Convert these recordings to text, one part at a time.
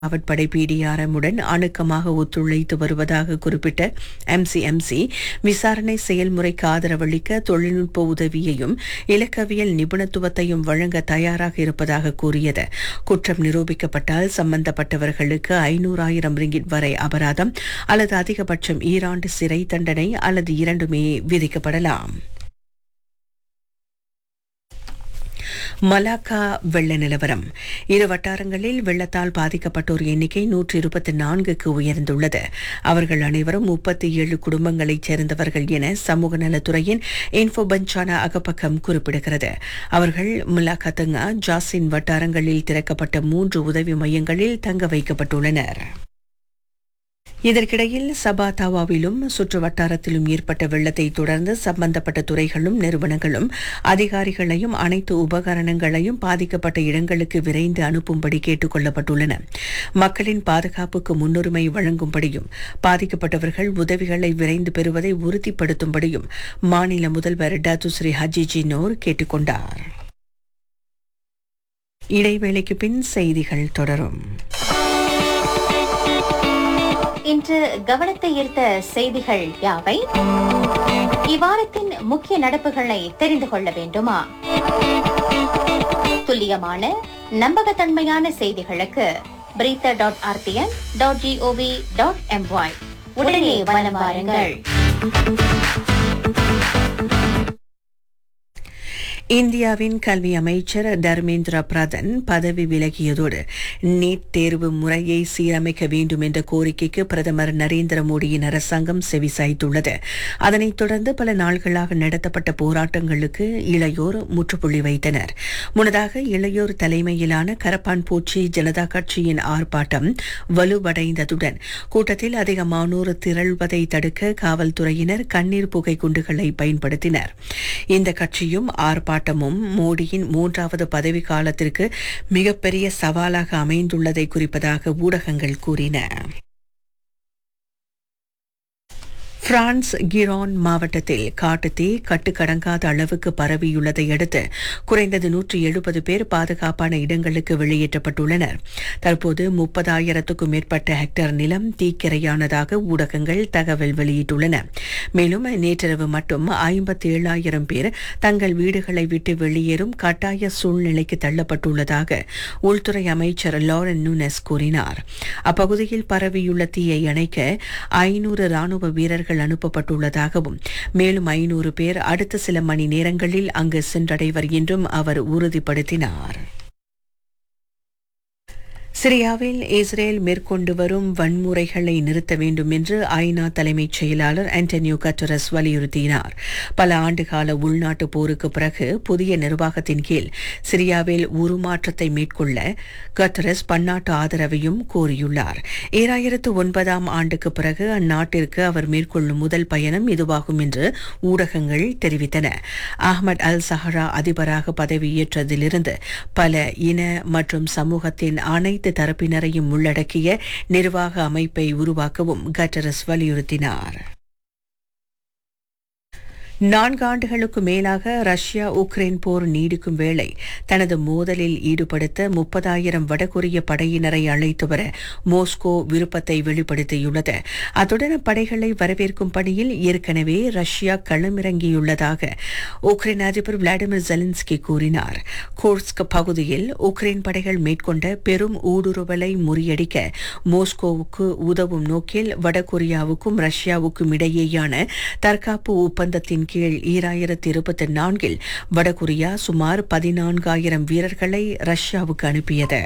காவற்படை பிடிஆர்எம்முடன் அணுக்கமாக ஒத்துழைத்து வருவதாக குறிப்பிட்ட எம்சிஎம்சி விசாரணை செயல்முறைக்கு ஆதரவளிக்க தொழில்நுட்ப உதவியையும் இலக்கவியல் நிபுணத்துவத்தையும் வழங்க தயாராக இருப்பதாக கூறியது குற்றம் நிரூபிக்கப்பட்டால் சம்பந்தப்பட்டவர்களுக்கு ஐநூறாயிரம் ரிங்கிட் வரை அபராதம் அல்லது அதிகபட்சம் ஈராண்டு சிறை தண்டனை அல்லது இரண்டுமே விதிக்கப்படலாம் மலாக்கா வெள்ள நிலவரம் இரு வட்டாரங்களில் வெள்ளத்தால் பாதிக்கப்பட்டோர் எண்ணிக்கை நூற்றி இருபத்தி நான்குக்கு உயர்ந்துள்ளது அவர்கள் அனைவரும் முப்பத்தி ஏழு குடும்பங்களைச் சேர்ந்தவர்கள் என சமூக நலத்துறையின் இன்ஃபோ பஞ்சானா அகப்பக்கம் குறிப்பிடுகிறது அவர்கள் முலாக்கத்துங்கா ஜாசின் வட்டாரங்களில் திறக்கப்பட்ட மூன்று உதவி மையங்களில் தங்க வைக்கப்பட்டுள்ளனர் இதற்கிடையில் சபாதாவாவிலும் சுற்று வட்டாரத்திலும் ஏற்பட்ட வெள்ளத்தை தொடர்ந்து சம்பந்தப்பட்ட துறைகளும் நிறுவனங்களும் அதிகாரிகளையும் அனைத்து உபகரணங்களையும் பாதிக்கப்பட்ட இடங்களுக்கு விரைந்து அனுப்பும்படி கேட்டுக் கொள்ளப்பட்டுள்ளன மக்களின் பாதுகாப்புக்கு முன்னுரிமை வழங்கும்படியும் பாதிக்கப்பட்டவர்கள் உதவிகளை விரைந்து பெறுவதை உறுதிப்படுத்தும்படியும் மாநில முதல்வர் டாத்துஸ்ரீ ஹஜிஜி நோர் கேட்டுக் கொண்டார் இடைவேளைக்கு பின் செய்திகள் தொடரும் இன்று கவனத்தை ஈர்த்த செய்திகள் யாவை இவ்வாரத்தின் முக்கிய நடப்புகளை தெரிந்து கொள்ள வேண்டுமா துல்லியமான நம்பகத்தன்மையான செய்திகளுக்கு பிரீத்த dot R T M dot G O V dot M Y உடனே வலம் வாருங்கள் இந்தியாவின் கல்வி அமைச்சர் தர்மேந்திர பிரதான் பதவி விலகியதோடு நீட் தேர்வு முறையை சீரமைக்க வேண்டும் என்ற கோரிக்கைக்கு பிரதமர் நரேந்திர மோடியின் அரசாங்கம் செவிசாய்த்துள்ளது அதனைத் தொடர்ந்து பல நாள்களாக நடத்தப்பட்ட போராட்டங்களுக்கு இளையோர் முற்றுப்புள்ளி வைத்தனர் முன்னதாக இளையோர் தலைமையிலான கரப்பான் பூச்சி ஜனதா கட்சியின் ஆர்ப்பாட்டம் வலுவடைந்ததுடன் கூட்டத்தில் அதிகமானோர் திரள்வதை தடுக்க காவல்துறையினர் கண்ணீர் புகை குண்டுகளை பயன்படுத்தினர் இந்த கட்சியும் ஆர்ப்பாட்டமும் மோடியின் மூன்றாவது பதவி காலத்திற்கு மிகப்பெரிய சவாலாக அமைந்துள்ளதை குறிப்பதாக ஊடகங்கள் கூறின பிரான்ஸ் கிரான் மாவட்டத்தில் காட்டுத்தீ கட்டுக்கடங்காத அளவுக்கு பரவியுள்ளதை அடுத்து குறைந்தது நூற்றி எழுபது பேர் பாதுகாப்பான இடங்களுக்கு வெளியேற்றப்பட்டுள்ளனர் தற்போது முப்பதாயிரத்துக்கும் மேற்பட்ட ஹெக்டேர் நிலம் தீக்கிரையானதாக ஊடகங்கள் தகவல் வெளியிட்டுள்ளன மேலும் நேற்றிரவு மட்டும் ஐம்பத்தி ஏழாயிரம் பேர் தங்கள் வீடுகளை விட்டு வெளியேறும் கட்டாய சூழ்நிலைக்கு தள்ளப்பட்டுள்ளதாக உள்துறை அமைச்சர் லாரன் நூனஸ் கூறினார் அப்பகுதியில் பரவியுள்ள தீயை அணைக்க ஐநூறு ராணுவ வீரர்கள் அனுப்பப்பட்டுள்ளதாகவும் மேலும் ஐநூறு பேர் அடுத்த சில மணி நேரங்களில் அங்கு சென்றடைவர் என்றும் அவர் உறுதிப்படுத்தினார் சிரியாவில் இஸ்ரேல் மேற்கொண்டு வரும் வன்முறைகளை நிறுத்த வேண்டும் என்று ஐநா தலைமைச் செயலாளர் ஆண்டனியோ கட்டரஸ் வலியுறுத்தினார் பல ஆண்டுகால உள்நாட்டு போருக்கு பிறகு புதிய நிர்வாகத்தின் கீழ் சிரியாவில் உருமாற்றத்தை மேற்கொள்ள கட்டரஸ் பன்னாட்டு ஆதரவையும் கோரியுள்ளார் ஈராயிரத்து ஒன்பதாம் ஆண்டுக்கு பிறகு அந்நாட்டிற்கு அவர் மேற்கொள்ளும் முதல் பயணம் இதுவாகும் என்று ஊடகங்கள் தெரிவித்தன அஹ்மத் அல் சஹரா அதிபராக பதவியேற்றதிலிருந்து பல இன மற்றும் சமூகத்தின் அனைத்து அனைத்து தரப்பினரையும் உள்ளடக்கிய நிர்வாக அமைப்பை உருவாக்கவும் கட்டரஸ் வலியுறுத்தினார் நான்கு ஆண்டுகளுக்கு மேலாக ரஷ்யா உக்ரைன் போர் நீடிக்கும் வேளை தனது மோதலில் ஈடுபடுத்த முப்பதாயிரம் வடகொரிய படையினரை அழைத்து வர மோஸ்கோ விருப்பத்தை வெளிப்படுத்தியுள்ளது அத்துடன் படைகளை வரவேற்கும் பணியில் ஏற்கனவே ரஷ்யா களமிறங்கியுள்ளதாக உக்ரைன் அதிபர் விளாடிமிர் ஜெலன்ஸ்கி கூறினார் கோர்ஸ்க் பகுதியில் உக்ரைன் படைகள் மேற்கொண்ட பெரும் ஊடுருவலை முறியடிக்க மோஸ்கோவுக்கு உதவும் நோக்கில் வடகொரியாவுக்கும் ரஷ்யாவுக்கும் இடையேயான தற்காப்பு ஒப்பந்தத்தின் கீழ் ஈராயிரத்தி இருபத்தி நான்கில் வடகொரியா சுமார் பதினான்காயிரம் வீரர்களை ரஷ்யாவுக்கு அனுப்பியது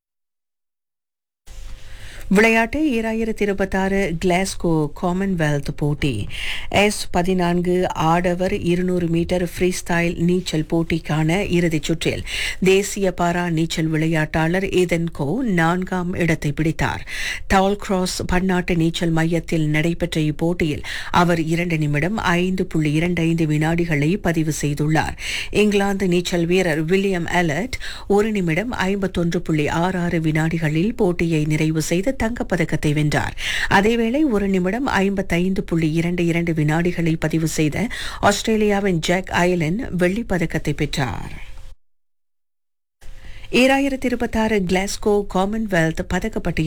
விளையாட்டு ஈராயிரத்தி இருபத்தாறு கிளாஸ்கோ காமன்வெல்த் போட்டி எஸ் பதினான்கு ஆடவர் இருநூறு மீட்டர் ஃப்ரீ ஸ்டைல் நீச்சல் போட்டிக்கான இறுதிச் சுற்றில் தேசிய பாரா நீச்சல் விளையாட்டாளர் ஏதன் கோ நான்காம் இடத்தை பிடித்தார் டால் கிராஸ் பன்னாட்டு நீச்சல் மையத்தில் நடைபெற்ற இப்போட்டியில் அவர் இரண்டு நிமிடம் ஐந்து புள்ளி இரண்டு ஐந்து வினாடிகளை பதிவு செய்துள்ளார் இங்கிலாந்து நீச்சல் வீரர் வில்லியம் அலர்ட் ஒரு நிமிடம் ஐம்பத்தொன்று புள்ளி ஆறு ஆறு வினாடிகளில் போட்டியை நிறைவு செய்து தங்கப்பதக்கத்தை வென்றார் அதேவேளை ஒரு நிமிடம் ஐம்பத்தைந்து புள்ளி இரண்டு இரண்டு வினாடிகளை பதிவு செய்த ஆஸ்திரேலியாவின் ஜாக் ஐலன் வெள்ளிப் பதக்கத்தை பெற்றார் ஈராயிரத்தி இருபத்தாறு கிளாஸ்கோ காமன்வெல்த் பதக்கப்பட்டியல்